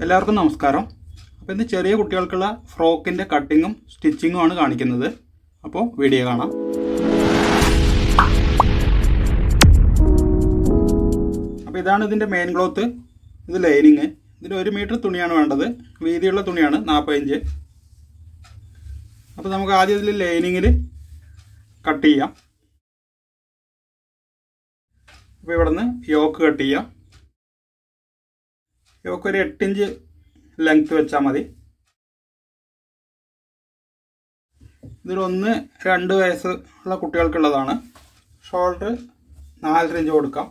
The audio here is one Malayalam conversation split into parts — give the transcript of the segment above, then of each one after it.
എല്ലാവർക്കും നമസ്കാരം അപ്പോൾ ഇന്ന് ചെറിയ കുട്ടികൾക്കുള്ള ഫ്രോക്കിൻ്റെ കട്ടിങ്ങും സ്റ്റിച്ചിങ്ങും ആണ് കാണിക്കുന്നത് അപ്പോൾ വീഡിയോ കാണാം അപ്പോൾ ഇതാണ് ഇതിൻ്റെ മെയിൻ ക്ലോത്ത് ഇത് ലൈനിങ് ഇതിന് ഒരു മീറ്റർ തുണിയാണ് വേണ്ടത് വീതിയുള്ള തുണിയാണ് നാൽപ്പത് ഇഞ്ച് അപ്പോൾ നമുക്ക് ആദ്യം ഇതിൽ ലൈനിങ്ങിൽ കട്ട് ചെയ്യാം അപ്പോൾ ഇവിടെ നിന്ന് യോക്ക് കട്ട് ചെയ്യാം യോക്ക് ഒരു എട്ടിഞ്ച് ലെങ്ത് വെച്ചാൽ മതി ഇതിലൊന്ന് രണ്ട് വയസ്സ് ഉള്ള കുട്ടികൾക്കുള്ളതാണ് ഷോൾഡർ നാലര ഇഞ്ച് കൊടുക്കാം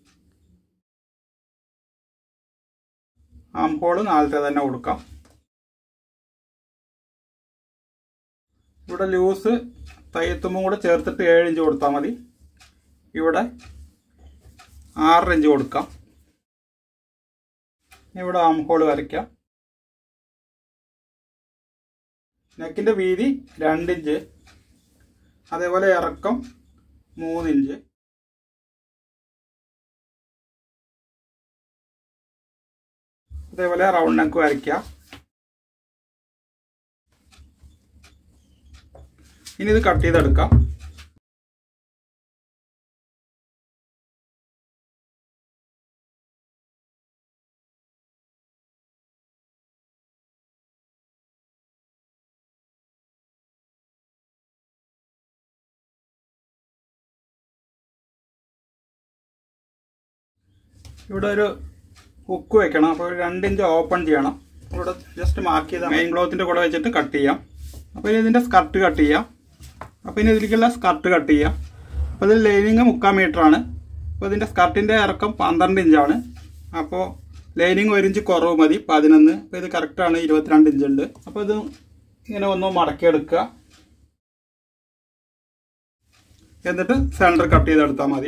ആം ഹോള് നാലര തന്നെ കൊടുക്കാം ഇവിടെ ലൂസ് തയ്യത്തുമ്പും കൂടെ ചേർത്തിട്ട് ഏഴ് ഇഞ്ച് കൊടുത്താൽ മതി ഇവിടെ ആറര ഇഞ്ച് കൊടുക്കാം ഇവിടെ ആം ഹോൾ വരയ്ക്കാം നെക്കിൻ്റെ വീതി രണ്ടിഞ്ച് അതേപോലെ ഇറക്കം മൂന്നിഞ്ച് അതേപോലെ റൗണ്ട് നെക്ക് വരയ്ക്കാം ഇനി ഇത് കട്ട് ചെയ്തെടുക്കാം ഇവിടെ ഒരു ഹുക്ക് വെക്കണം അപ്പോൾ ഒരു രണ്ട് ഇഞ്ച് ഓപ്പൺ ചെയ്യണം ഇവിടെ ജസ്റ്റ് മാർക്ക് ചെയ്ത മെയിൻ ക്ലോത്തിൻ്റെ കൂടെ വെച്ചിട്ട് കട്ട് ചെയ്യാം അപ്പോൾ ഇനി ഇതിൻ്റെ സ്കർട്ട് കട്ട് ചെയ്യാം അപ്പോൾ ഇനി ഇതിലേക്കുള്ള സ്കർട്ട് കട്ട് ചെയ്യാം അപ്പോൾ ഇതിൽ ലൈനിങ് മുക്കാൽ മീറ്റർ ആണ് അപ്പോൾ ഇതിൻ്റെ സ്കർട്ടിൻ്റെ ഇറക്കം പന്ത്രണ്ട് ഇഞ്ചാണ് അപ്പോൾ ലൈനിങ് ഒരു ഇഞ്ച് കുറവ് മതി പതിനൊന്ന് അപ്പോൾ ഇത് കറക്റ്റാണ് ഇരുപത്തിരണ്ട് ഇഞ്ച് ഉണ്ട് അപ്പോൾ ഇത് ഇങ്ങനെ ഒന്ന് മടക്കിയെടുക്കുക എന്നിട്ട് സെൻറ്റർ കട്ട് ചെയ്തെടുത്താൽ മതി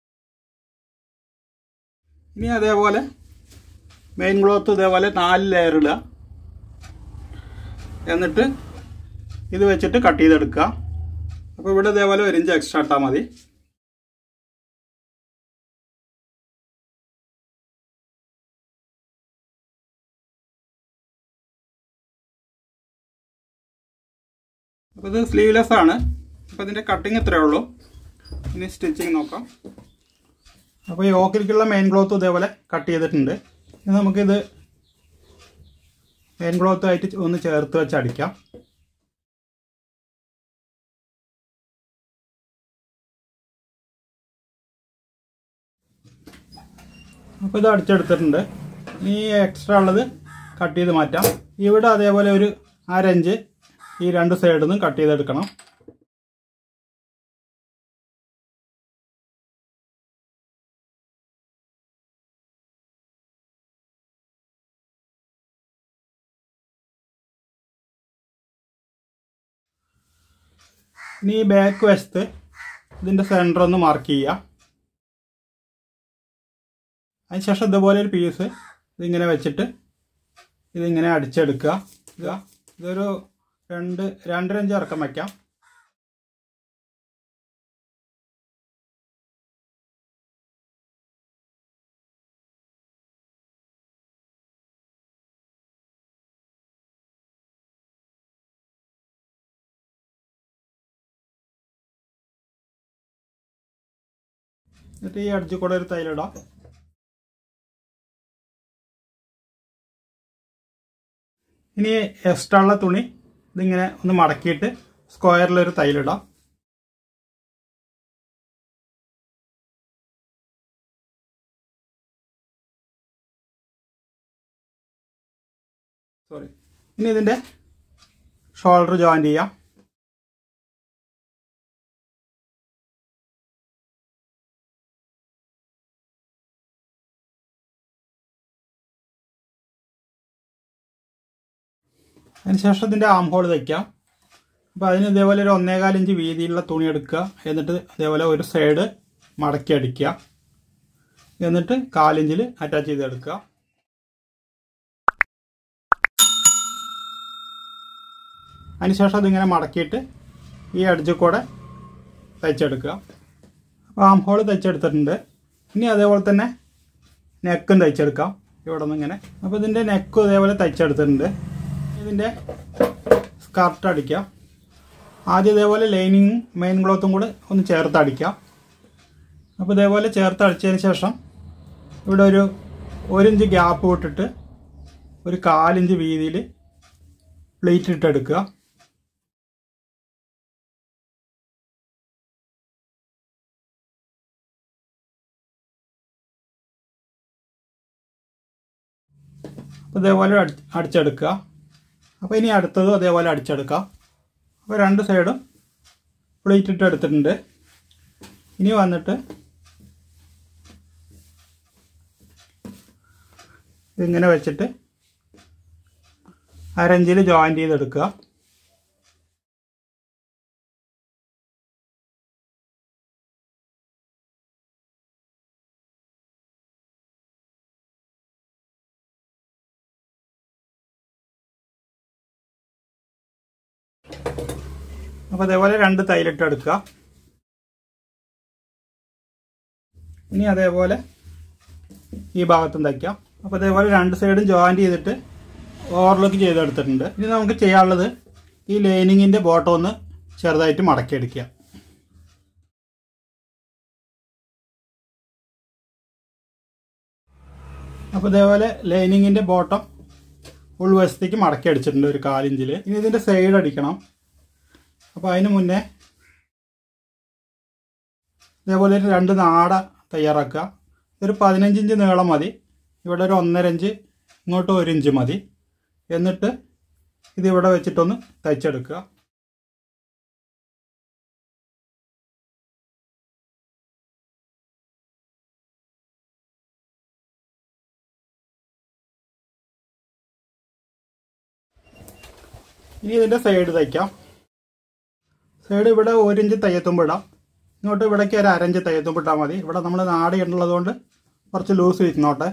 ഇനി അതേപോലെ മെയിൻ ക്ലോത്ത് ഇതേപോലെ നാല് ലെയർ ഇടുക എന്നിട്ട് ഇത് വെച്ചിട്ട് കട്ട് ചെയ്തെടുക്കുക അപ്പോൾ ഇവിടെ ഇതേപോലെ ഒരു ഇഞ്ച് എക്സ്ട്രാ ഇട്ടാൽ മതി അപ്പോൾ ഇത് സ്ലീവ്ലെസ് ആണ് അപ്പോൾ ഇതിൻ്റെ കട്ടിങ് ഇത്രയേ ഉള്ളൂ ഇനി സ്റ്റിച്ചിങ് നോക്കാം അപ്പോൾ ഈ ഓക്കിലേക്കുള്ള മെയിൻ ക്ലോത്ത് ഇതേപോലെ കട്ട് ചെയ്തിട്ടുണ്ട് ഇനി നമുക്കിത് മെയിൻ ക്ലോത്ത് ആയിട്ട് ഒന്ന് ചേർത്ത് വെച്ച് അടിക്കാം അപ്പോൾ ഇത് അടിച്ചെടുത്തിട്ടുണ്ട് ഈ എക്സ്ട്രാ ഉള്ളത് കട്ട് ചെയ്ത് മാറ്റാം ഇവിടെ അതേപോലെ ഒരു അരഞ്ച് ഈ രണ്ട് സൈഡിൽ നിന്നും കട്ട് ചെയ്തെടുക്കണം ഇനി ഈ ബാക്ക് വശത്ത് ഇതിൻ്റെ സെൻറ്റർ ഒന്ന് മാർക്ക് ചെയ്യുക അതിനുശേഷം ഇതുപോലെ ഒരു പീസ് ഇതിങ്ങനെ വെച്ചിട്ട് ഇതിങ്ങനെ അടിച്ചെടുക്കുക ഇതാ ഇതൊരു രണ്ട് രണ്ടര ഇഞ്ച് ഇറക്കം വയ്ക്കാം എന്നിട്ട് ഈ അടിച്ചു കൂടെ ഒരു തൈലിടാം ഇനി എക്സ്ട്രാ ഉള്ള തുണി ഇതിങ്ങനെ ഒന്ന് മടക്കിയിട്ട് സ്ക്വയറിലൊരു തൈലിടാം സോറി ഇനി ഇതിൻ്റെ ഷോൾഡർ ജോയിൻ ചെയ്യാം അതിനുശേഷം ഇതിൻ്റെ ആം ഹോൾ തയ്ക്കാം അപ്പോൾ അതിന് ഇതേപോലെ ഒരു ഒന്നേകാൽ ഇഞ്ച് വീതിയിലുള്ള തുണി എടുക്കുക എന്നിട്ട് ഇതേപോലെ ഒരു സൈഡ് മടക്കി അടിക്കുക എന്നിട്ട് കാലിഞ്ചിൽ അറ്റാച്ച് ചെയ്തെടുക്കുക അതിനുശേഷം അതിങ്ങനെ മടക്കിയിട്ട് ഈ അടിച്ചിൽ കൂടെ തയ്ച്ചെടുക്കുക അപ്പോൾ ആം ഹോൾ തയ്ച്ചെടുത്തിട്ടുണ്ട് ഇനി അതേപോലെ തന്നെ നെക്കും തയ്ച്ചെടുക്കാം ഇവിടെ നിന്ന് ഇങ്ങനെ അപ്പോൾ ഇതിൻ്റെ നെക്കും ഇതേപോലെ തയ്ച്ചെടുത്തിട്ടുണ്ട് ഇതിൻ്റെ സ്കർട്ട് അടിക്കാം ആദ്യം ഇതേപോലെ ലൈനിങ് മെയിൻ ക്ലോത്തും കൂടെ ഒന്ന് ചേർത്ത് അടിക്കാം അപ്പോൾ ഇതേപോലെ ചേർത്ത് അടിച്ചതിന് ശേഷം ഇവിടെ ഒരു ഒരു ഇഞ്ച് ഗ്യാപ്പ് വിട്ടിട്ട് ഒരു കാലിഞ്ച് വീതിയിൽ പ്ലേറ്റ് ഇട്ടെടുക്കുക അപ്പോൾ ഇതേപോലെ അടി അടിച്ചെടുക്കുക അപ്പോൾ ഇനി അടുത്തതും അതേപോലെ അടിച്ചെടുക്കാം അപ്പോൾ രണ്ട് സൈഡും പ്ലേറ്റ് ഇട്ട് എടുത്തിട്ടുണ്ട് ഇനി വന്നിട്ട് ഇതിങ്ങനെ വെച്ചിട്ട് അരഞ്ചിൽ ജോയിൻ്റ് ചെയ്തെടുക്കുക അപ്പോൾ അതേപോലെ രണ്ട് തൈലിട്ട് എടുക്കുക ഇനി അതേപോലെ ഈ ഭാഗത്തും തയ്ക്കാം അപ്പോൾ അതേപോലെ രണ്ട് സൈഡും ജോയിൻ്റ് ചെയ്തിട്ട് ഓവർലോക്ക് ചെയ്തെടുത്തിട്ടുണ്ട് ഇനി നമുക്ക് ചെയ്യാനുള്ളത് ഈ ലൈനിങ്ങിൻ്റെ ബോട്ടം ഒന്ന് ചെറുതായിട്ട് മടക്കിയെടുക്കുക അപ്പോൾ ഇതേപോലെ ലൈനിങ്ങിൻ്റെ ബോട്ടം ഉൾവശത്തേക്ക് മടക്കി അടിച്ചിട്ടുണ്ട് ഒരു കാലിഞ്ചിൽ ഇനി ഇതിൻ്റെ സൈഡ് അടിക്കണം അപ്പോൾ അതിന് മുന്നേ ഇതേപോലെ ഒരു രണ്ട് നാട തയ്യാറാക്കുക ഇതൊരു പതിനഞ്ച് ഇഞ്ച് നീളം മതി ഇവിടെ ഒരു ഒന്നര ഇഞ്ച് ഇങ്ങോട്ട് ഒരു ഇഞ്ച് മതി എന്നിട്ട് ഇത് ഇവിടെ വെച്ചിട്ടൊന്ന് തയ്ച്ചെടുക്കുക ഇനി ഇതിൻ്റെ സൈഡ് തയ്ക്കാം സൈഡ് ഇവിടെ ഒരു ഇഞ്ച് തയ്യത്തുമ്പ് ഇടാം ഇങ്ങോട്ട് ഇവിടേക്ക് ഒരു അരഞ്ച് തയ്യത്തുമ്പ് ഇട്ടാൽ മതി ഇവിടെ നമ്മൾ നാടി ഉള്ളത് കൊണ്ട് കുറച്ച് ലൂസ് ഇരുന്നോട്ടെ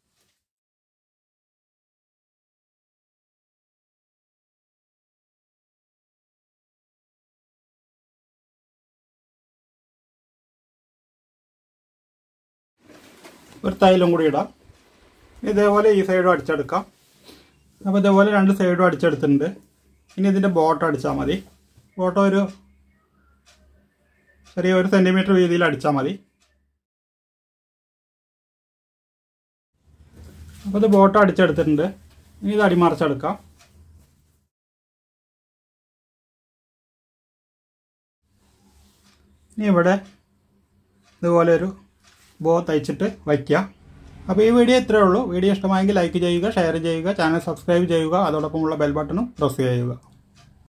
ഒരു തൈലും കൂടി ഇടാം ഇതേപോലെ ഈ സൈഡും അടിച്ചെടുക്കാം അപ്പോൾ ഇതേപോലെ രണ്ട് സൈഡും അടിച്ചെടുത്തിട്ടുണ്ട് ഇനി ഇതിൻ്റെ ബോട്ടം അടിച്ചാൽ മതി ബോട്ടം ഒരു ചെറിയ ഒരു സെൻറ്റിമീറ്റർ വീതിയിൽ അടിച്ചാൽ മതി അപ്പോൾ ഇത് ബോട്ടം അടിച്ചെടുത്തിട്ടുണ്ട് ഇനി ഇത് അടിമറിച്ചെടുക്കാം ഇനി ഇവിടെ ഇതുപോലെ ഒരു ബോ തയ്ച്ചിട്ട് വയ്ക്കുക അപ്പോൾ ഈ വീഡിയോ ഇത്രയേ ഉള്ളൂ വീഡിയോ ഇഷ്ടമായെങ്കിൽ ലൈക്ക് ചെയ്യുക ഷെയർ ചെയ്യുക ചാനൽ സബ്സ്ക്രൈബ് ചെയ്യുക അതോടൊപ്പമുള്ള ബെൽ ബട്ടണും പ്രസ് ചെയ്യുക